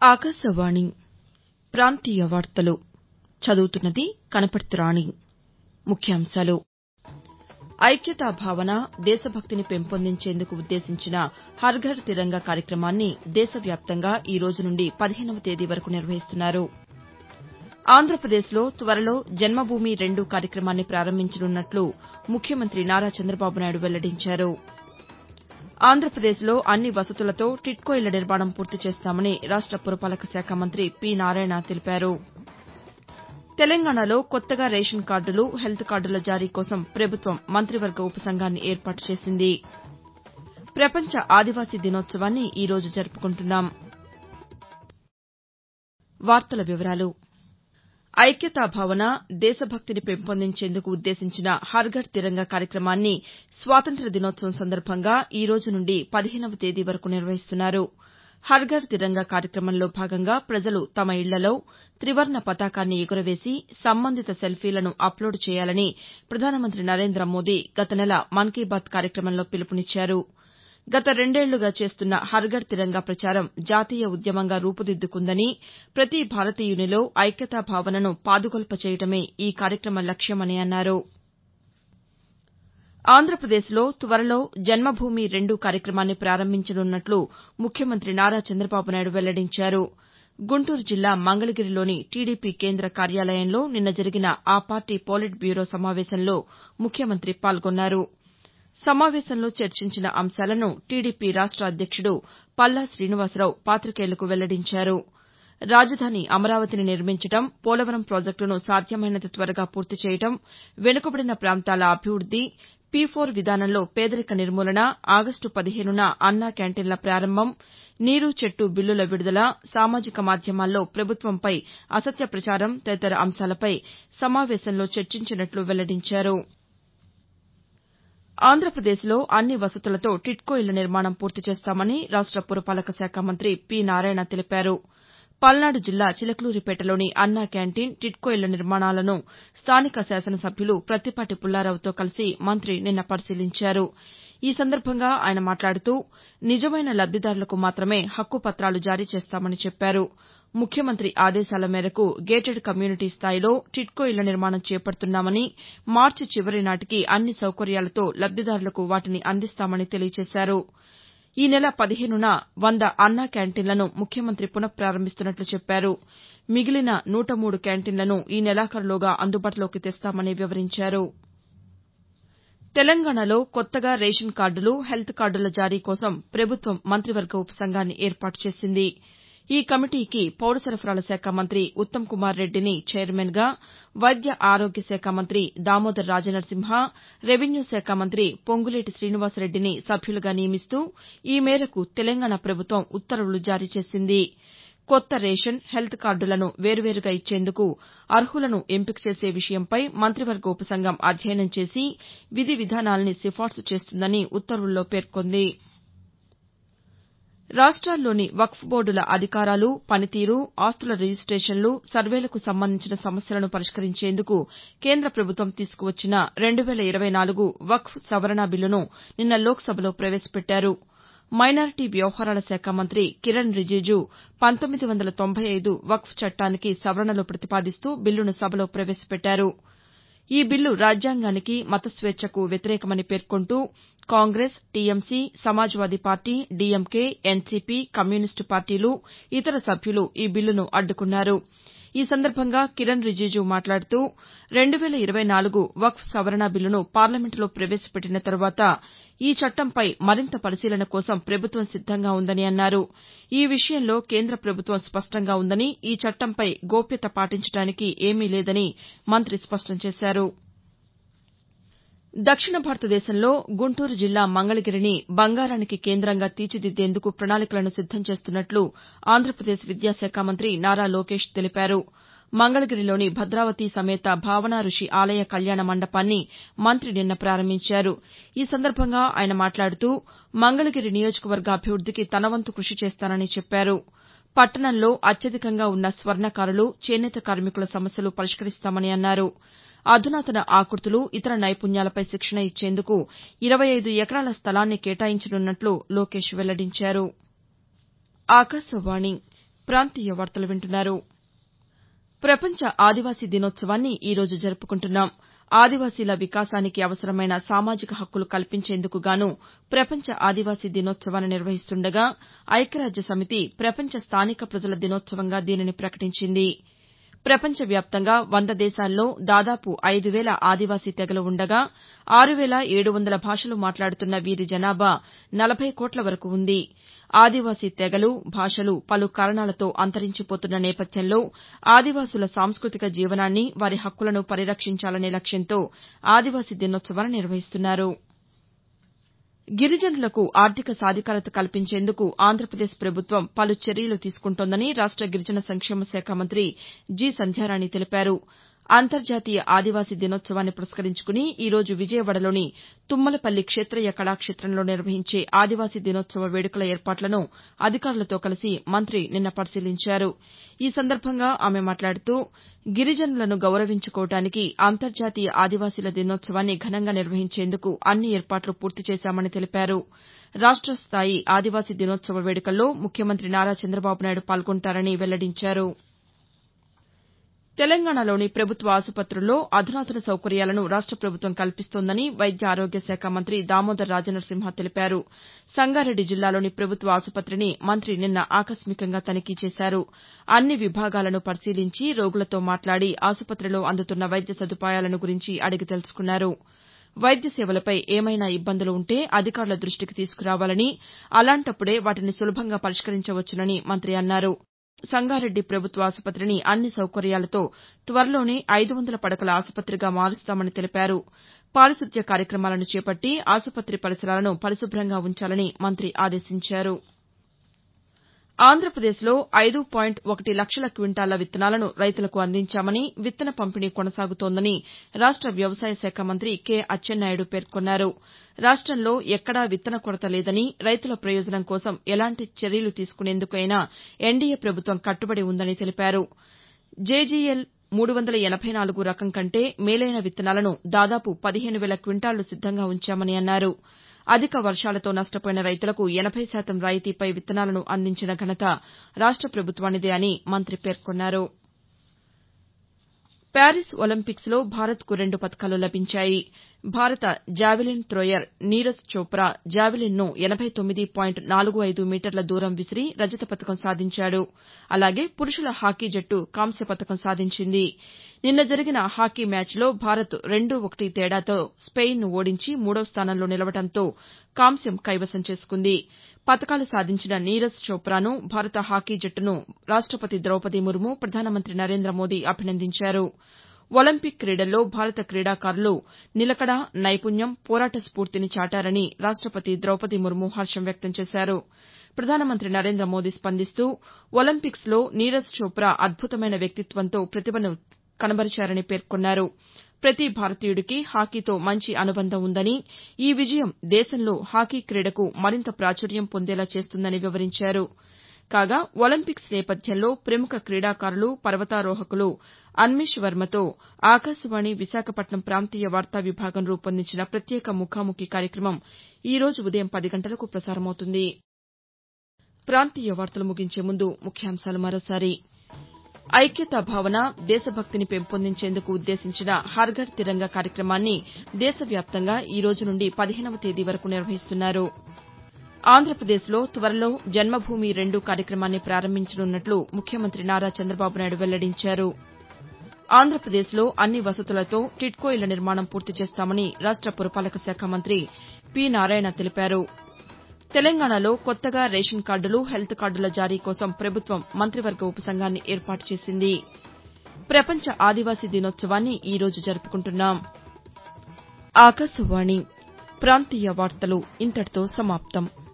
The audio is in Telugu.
ఆకాశవాణి ప్రాంతీయ వార్తలు చదువుతున్నది కనపర్తి రాణి ముఖ్యాంశాలు ఐక్యతా భావన దేశభక్తిని పెంపొందించేందుకు ఉద్దేశించిన హర్ ఘర్ తిరంగా కార్యక్రమాన్ని దేశవ్యాప్తంగా ఈ రోజు నుండి పదిహేనవ తేదీ వరకు నిర్వహిస్తున్నారు ఆంధ్రప్రదేశ్లో త్వరలో జన్మభూమి రెండు కార్యక్రమాన్ని ప్రారంభించనున్నట్లు ముఖ్యమంత్రి నారా చంద్రబాబు నాయుడు వెల్లడించారు ఆంధ్రప్రదేశ్లో అన్ని వసతులతో టిడ్కో ఇళ్ల నిర్మాణం పూర్తి చేస్తామని రాష్ట పురపాలక శాఖ మంత్రి పి నారాయణ తెలిపారు తెలంగాణలో కొత్తగా రేషన్ కార్డులు హెల్త్ కార్డుల జారీ కోసం ప్రభుత్వం మంత్రివర్గ ఉపసంఘాన్ని ఏర్పాటు చేసింది ప్రపంచ ఆదివాసీ దినోత్సవాన్ని ఈ రోజు జరుపుకుంటున్నాం ఐక్యతా భావన దేశభక్తిని పెంపొందించేందుకు ఉద్దేశించిన హర్ ఘర్ తిరంగా కార్యక్రమాన్ని స్వాతంత్ర్య దినోత్సవం సందర్భంగా ఈ రోజు నుండి పదిహేనవ తేదీ వరకు నిర్వహిస్తున్నారు హర్ ఘర్ తిరంగా కార్యక్రమంలో భాగంగా ప్రజలు తమ ఇళ్లలో త్రివర్ణ పతాకాన్ని ఎగురవేసి సంబంధిత సెల్ఫీలను అప్లోడ్ చేయాలని ప్రధానమంత్రి నరేంద్ర మోదీ గత నెల మన్ కీ బాత్ కార్యక్రమంలో పిలుపునిచ్చారు గత రెండేళ్లుగా చేస్తున్న హర్ ఘర్ తిరంగా ప్రచారం జాతీయ ఉద్యమంగా రూపుదిద్దుకుందని ప్రతి భారతీయునిలో ఐక్యతా భావనను పాదుకొల్ప చేయడమే ఈ కార్యక్రమ లక్ష్యమని అన్నారు ఆంధ్రప్రదేశ్లో త్వరలో జన్మభూమి రెండు కార్యక్రమాన్ని ప్రారంభించనున్నట్లు ముఖ్యమంత్రి నారా చంద్రబాబు నాయుడు వెల్లడించారు గుంటూరు జిల్లా మంగళగిరిలోని టీడీపీ కేంద్ర కార్యాలయంలో నిన్న జరిగిన ఆ పార్టీ పోలిట్ బ్యూరో సమావేశంలో ముఖ్యమంత్రి పాల్గొన్నారు సమావేశంలో చర్చించిన అంశాలను టీడీపీ రాష్ట అధ్యక్షుడు పల్లా శ్రీనివాసరావు పాతికేయులకు వెల్లడించారు రాజధాని అమరావతిని నిర్మించడం పోలవరం ప్రాజెక్టును సాధ్యమైనంత త్వరగా పూర్తి చేయడం వెనుకబడిన ప్రాంతాల అభివృద్ది పీ ఫోర్ విధానంలో పేదరిక నిర్మూలన ఆగస్టు పదిహేనున అన్నా క్యాంటీన్ల ప్రారంభం నీరు చెట్టు బిల్లుల విడుదల సామాజిక మాధ్యమాల్లో ప్రభుత్వంపై అసత్య ప్రచారం తదితర అంశాలపై సమావేశంలో చర్చించినట్లు వెల్లడించారు ఆంధ్రప్రదేశ్లో అన్ని వసతులతో టిడ్కో ఇళ్ల నిర్మాణం పూర్తి చేస్తామని రాష్ట పురపాలక శాఖ మంత్రి పి నారాయణ తెలిపారు పల్నాడు జిల్లా చిలకలూరిపేటలోని అన్నా క్యాంటీన్ టిడ్కో ఇళ్ల నిర్మాణాలను స్థానిక శాసనసభ్యులు ప్రత్తిపాటి పుల్లారావుతో కలిసి మంత్రి నిన్న పరిశీలించారు ఈ సందర్భంగా ఆయన మాట్లాడుతూ నిజమైన లబ్దిదారులకు మాత్రమే హక్కు పత్రాలు జారీ చేస్తామని చెప్పారు ముఖ్యమంత్రి ఆదేశాల మేరకు గేటెడ్ కమ్యూనిటీ స్థాయిలో టిడ్కో ఇళ్ల నిర్మాణం చేపడుతున్నామని మార్చి చివరి నాటికి అన్ని సౌకర్యాలతో లబ్దిదారులకు వాటిని అందిస్తామని తెలియజేశారు ఈ నెల పదిహేనున వంద అన్నా క్యాంటీన్లను ముఖ్యమంత్రి పునఃపారంభిస్తున్నట్లు చెప్పారు మిగిలిన నూట మూడు క్యాంటీన్లను ఈ నెలాఖరులోగా అందుబాటులోకి తెస్తామని వివరించారు తెలంగాణలో కొత్తగా రేషన్ కార్డులు హెల్త్ కార్డుల జారీ కోసం ప్రభుత్వం మంత్రివర్గ ఉపసంఘాన్ని ఏర్పాటు చేసింది ఈ కమిటీకి పౌర సరఫరాల శాఖ మంత్రి ఉత్తమ్ కుమార్ రెడ్డిని చైర్మన్గా వైద్య ఆరోగ్య శాఖ మంత్రి దామోదర్ రాజనరసింహ రెవెన్యూ శాఖ మంత్రి పొంగులేటి శ్రీనివాసరెడ్డిని సభ్యులుగా నియమిస్తూ ఈ మేరకు తెలంగాణ ప్రభుత్వం ఉత్తర్వులు జారీ చేసింది కొత్త రేషన్ హెల్త్ కార్డులను వేర్వేరుగా ఇచ్చేందుకు అర్హులను ఎంపిక చేసే విషయంపై మంత్రివర్గ ఉపసంఘం అధ్యయనం చేసి విధి విధానాల్ని సిఫార్సు చేస్తుందని ఉత్తర్వుల్లో పేర్కొంది రాష్ట్రాల్లోని వక్ఫ్ బోర్డుల అధికారాలు పనితీరు ఆస్తుల రిజిస్టేషన్లు సర్వేలకు సంబంధించిన సమస్యలను పరిష్కరించేందుకు కేంద్ర ప్రభుత్వం తీసుకువచ్చిన రెండు వేల ఇరవై నాలుగు వక్ఫ్ సవరణ బిల్లును నిన్న లోక్సభలో ప్రవేశపెట్టారు మైనారిటీ వ్యవహారాల శాఖ మంత్రి కిరణ్ రిజిజు పంతొమ్మిది వందల తొంభై ఐదు వక్ఫ్ చట్టానికి సవరణలు ప్రతిపాదిస్తూ బిల్లును సభలో ప్రవేశపెట్టారు ఈ బిల్లు రాజ్యాంగానికి మత స్వేచ్చకు వ్యతిరేకమని పేర్కొంటూ Congress TMC Samajwadi party DMK NCP communist పార్టీలు ఇతర సభ్యులు ఈ బిల్లును అడ్డుకున్నారు ఈ సందర్భంగా కిరణ్ రిజిజు మాట్లాడుతూ రెండు వేల ఇరవై నాలుగు వక్ఫ్ సవరణ బిల్లును పార్లమెంటులో ప్రవేశపెట్టిన తరువాత ఈ చట్టంపై మరింత పరిశీలన కోసం ప్రభుత్వం సిద్దంగా ఉందని అన్నారు ఈ విషయంలో కేంద్ర ప్రభుత్వం స్పష్టంగా ఉందని ఈ చట్టంపై గోప్యత పాటించడానికి ఏమీ లేదని మంత్రి స్పష్టం చేశారు దక్షిణ భారతదేశంలో గుంటూరు జిల్లా మంగళగిరిని బంగారానికి కేంద్రంగా తీర్చిదిద్దేందుకు ప్రణాళికలను సిద్దం చేస్తున్నట్లు ఆంధ్రప్రదేశ్ విద్యాశాఖ మంత్రి నారా లోకేష్ తెలిపారు మంగళగిరిలోని భద్రావతి సమేత భావనా రుషి ఆలయ కళ్యాణ మండపాన్ని మంత్రి నిన్న ప్రారంభించారు ఈ సందర్భంగా ఆయన మాట్లాడుతూ మంగళగిరి నియోజకవర్గ అభివృద్దికి తన వంతు కృషి చేస్తానని చెప్పారు పట్టణంలో అత్యధికంగా ఉన్న స్వర్ణకారులు చేనేత కార్మికుల సమస్యలు పరిష్కరిస్తామని అన్నారు అధునాతన ఆకృతులు ఇతర నైపుణ్యాలపై శిక్షణ ఇచ్చేందుకు ఇరవై ఐదు ఎకరాల స్థలాన్ని కేటాయించనున్నట్లు లోకేష్ వెల్లడించారు ప్రాంతీయ వార్తలు వింటున్నారు ప్రపంచ ఆదివాసీ దినోత్సవాన్ని ఈ రోజు జరుపుకుంటున్నాం ఆదివాసీల వికాసానికి అవసరమైన సామాజిక హక్కులు కల్పించేందుకు గాను ప్రపంచ ఆదివాసీ దినోత్సవాన్ని నిర్వహిస్తుండగా ఐక్యరాజ్య సమితి ప్రపంచ స్థానిక ప్రజల దినోత్సవంగా దీనిని ప్రకటించింది ప్రపంచ వ్యాప్తంగా వంద దేశాల్లో దాదాపు ఐదు వేల ఆదివాసీ తెగలు ఉండగా ఆరు వేల ఏడు వందల భాషలు మాట్లాడుతున్న వీరి జనాభా నలభై కోట్ల వరకు ఉంది ఆదివాసీ తెగలు భాషలు పలు కారణాలతో అంతరించిపోతున్న నేపథ్యంలో ఆదివాసుల సాంస్కృతిక జీవనాన్ని వారి హక్కులను పరిరక్షించాలనే లక్ష్యంతో ఆదివాసీ దినోత్సవాన్ని నిర్వహిస్తున్నారు గిరిజనులకు ఆర్థిక సాధికారత కల్పించేందుకు ఆంధ్రప్రదేశ్ ప్రభుత్వం పలు చర్యలు తీసుకుంటోందని రాష్ట గిరిజన సంక్షేమ శాఖ మంత్రి జి సంధ్యారాణి తెలిపారు అంతర్జాతీయ ఆదివాసీ దినోత్సవాన్ని పురస్కరించుకుని ఈ రోజు విజయవాడలోని తుమ్మలపల్లి క్షేతయ్య కళాక్షేత్రంలో నిర్వహించే ఆదివాసీ దినోత్సవ వేడుకల ఏర్పాట్లను అధికారులతో కలిసి మంత్రి నిన్న పరిశీలించారు ఈ సందర్భంగా ఆమె మాట్లాడుతూ గిరిజనులను గౌరవించుకోవడానికి అంతర్జాతీయ ఆదివాసీల దినోత్సవాన్ని ఘనంగా నిర్వహించేందుకు అన్ని ఏర్పాట్లు పూర్తి చేశామని తెలిపారు రాష్ట స్థాయి ఆదివాసీ దినోత్సవ వేడుకల్లో ముఖ్యమంత్రి నారా చంద్రబాబు నాయుడు పాల్గొంటారని వెల్లడించారు తెలంగాణలోని ప్రభుత్వ ఆసుపత్రుల్లో అధునాతన సౌకర్యాలను రాష్ట ప్రభుత్వం కల్పిస్తోందని వైద్య ఆరోగ్య శాఖ మంత్రి దామోదర్ రాజనరసింహ తెలిపారు సంగారెడ్డి జిల్లాలోని ప్రభుత్వ ఆసుపత్రిని మంత్రి నిన్న ఆకస్మికంగా తనిఖీ చేశారు అన్ని విభాగాలను పరిశీలించి రోగులతో మాట్లాడి ఆసుపత్రిలో అందుతున్న వైద్య సదుపాయాలను గురించి అడిగి తెలుసుకున్నారు వైద్య సేవలపై ఏమైనా ఇబ్బందులు ఉంటే అధికారుల దృష్టికి తీసుకురావాలని అలాంటప్పుడే వాటిని సులభంగా పరిష్కరించవచ్చునని మంత్రి అన్నారు సంగారెడ్డి ప్రభుత్వ ఆసుపత్రిని అన్ని సౌకర్యాలతో త్వరలోనే ఐదు వందల పడకల ఆసుపత్రిగా మారుస్తామని తెలిపారు పారిశుద్య కార్యక్రమాలను చేపట్టి ఆసుపత్రి పరిసరాలను పరిశుభ్రంగా ఉంచాలని మంత్రి ఆదేశించారు ఆంధ్రప్రదేశ్లో ఐదు పాయింట్ ఒకటి లక్షల క్వింటాళ్ల విత్తనాలను రైతులకు అందించామని విత్తన పంపిణీ కొనసాగుతోందని రాష్ట వ్యవసాయ శాఖ మంత్రి కె అచ్చెన్నాయుడు పేర్కొన్నారు రాష్టంలో ఎక్కడా విత్తన కొరత లేదని రైతుల ప్రయోజనం కోసం ఎలాంటి చర్యలు తీసుకునేందుకైనా ఎన్డీఏ ప్రభుత్వం కట్టుబడి ఉందని తెలిపారు జేజీఎల్ మూడు వందల ఎనబై నాలుగు రకం కంటే మేలైన విత్తనాలను దాదాపు పదిహేను వేల క్వింటాళ్లు సిద్దంగా ఉంచామని అన్నారు అధిక వర్షాలతో నష్టపోయిన రైతులకు ఎనబై శాతం రాయితీపై విత్తనాలను అందించిన ఘనత రాష్ట ప్రభుత్వానిదే అని మంత్రి పేర్కొన్నారు ప్యారిస్ ఒలింపిక్స్లో భారత్కు రెండు పతకాలు లభించాయి భారత జావెలిన్ త్రోయర్ నీరజ్ చోప్రా జావెలిన్ను ఎనబై తొమ్మిది పాయింట్ నాలుగు ఐదు మీటర్ల దూరం విసిరి రజత పతకం సాధించాడు అలాగే పురుషుల హాకీ జట్టు కాంస్య పతకం సాధించింది నిన్న జరిగిన హాకీ మ్యాచ్లో భారత్ రెండు ఒకటి తేడాతో స్పెయిన్ను ఓడించి మూడో స్థానంలో నిలవడంతో కాంస్యం కైవసం చేసుకుంది పతకాలు సాధించిన నీరజ్ చోప్రాను భారత హాకీ జట్టును రాష్టపతి ద్రౌపది ముర్ము ప్రధానమంత్రి నరేంద్ర మోదీ అభినందించారు ఒలింపిక్ క్రీడల్లో భారత క్రీడాకారులు నిలకడ నైపుణ్యం పోరాట స్పూర్తిని చాటారని రాష్టపతి ద్రౌపది ముర్ము హర్షం వ్యక్తం చేశారు ప్రధానమంత్రి నరేంద్ర మోదీ స్పందిస్తూ ఒలింపిక్స్లో నీరజ్ చోప్రా అద్భుతమైన వ్యక్తిత్వంతో ప్రతిభను కనబరిచారని పేర్కొన్నారు ప్రతి భారతీయుడికి హాకీతో మంచి అనుబంధం ఉందని ఈ విజయం దేశంలో హాకీ క్రీడకు మరింత ప్రాచుర్యం పొందేలా చేస్తుందని వివరించారు కాగా ఒలింపిక్స్ నేపథ్యంలో ప్రముఖ క్రీడాకారులు పర్వతారోహకులు అన్వేష్ వర్మతో ఆకాశవాణి విశాఖపట్నం ప్రాంతీయ వార్తా విభాగం రూపొందించిన ప్రత్యేక ముఖాముఖి కార్యక్రమం ఈ రోజు ఉదయం పది గంటలకు ప్రసారమవుతుంది ప్రాంతీయ వార్తలు ముగించే ముందు ముఖ్యాంశాలు మరోసారి ఐక్యతా భావన దేశభక్తిని పెంపొందించేందుకు ఉద్దేశించిన హర్ఘర్ తిరంగా కార్యక్రమాన్ని దేశవ్యాప్తంగా ఈ రోజు నుండి పదిహేనవ తేదీ వరకు నిర్వహిస్తున్నారు ఆంధ్రప్రదేశ్లో త్వరలో జన్మభూమి రెండు కార్యక్రమాన్ని ప్రారంభించనున్నట్లు ముఖ్యమంత్రి నారా చంద్రబాబు నాయుడు వెల్లడించారు ఆంధ్రప్రదేశ్లో అన్ని వసతులతో టిడ్కో ఇళ్ల నిర్మాణం పూర్తి చేస్తామని రాష్ట పురపాలక శాఖ మంత్రి పి నారాయణ తెలిపారు తెలంగాణలో కొత్తగా రేషన్ కార్డులు హెల్త్ కార్డుల జారీ కోసం ప్రభుత్వం మంత్రివర్గ ఉపసంఘాన్ని ఏర్పాటు చేసింది ప్రపంచ ఆదివాసీ దినోత్సవాన్ని ఈ రోజు జరుపుకుంటున్నాం ఆకాశవాణి ప్రాంతీయ వార్తలు ఇంతటితో సమాప్తం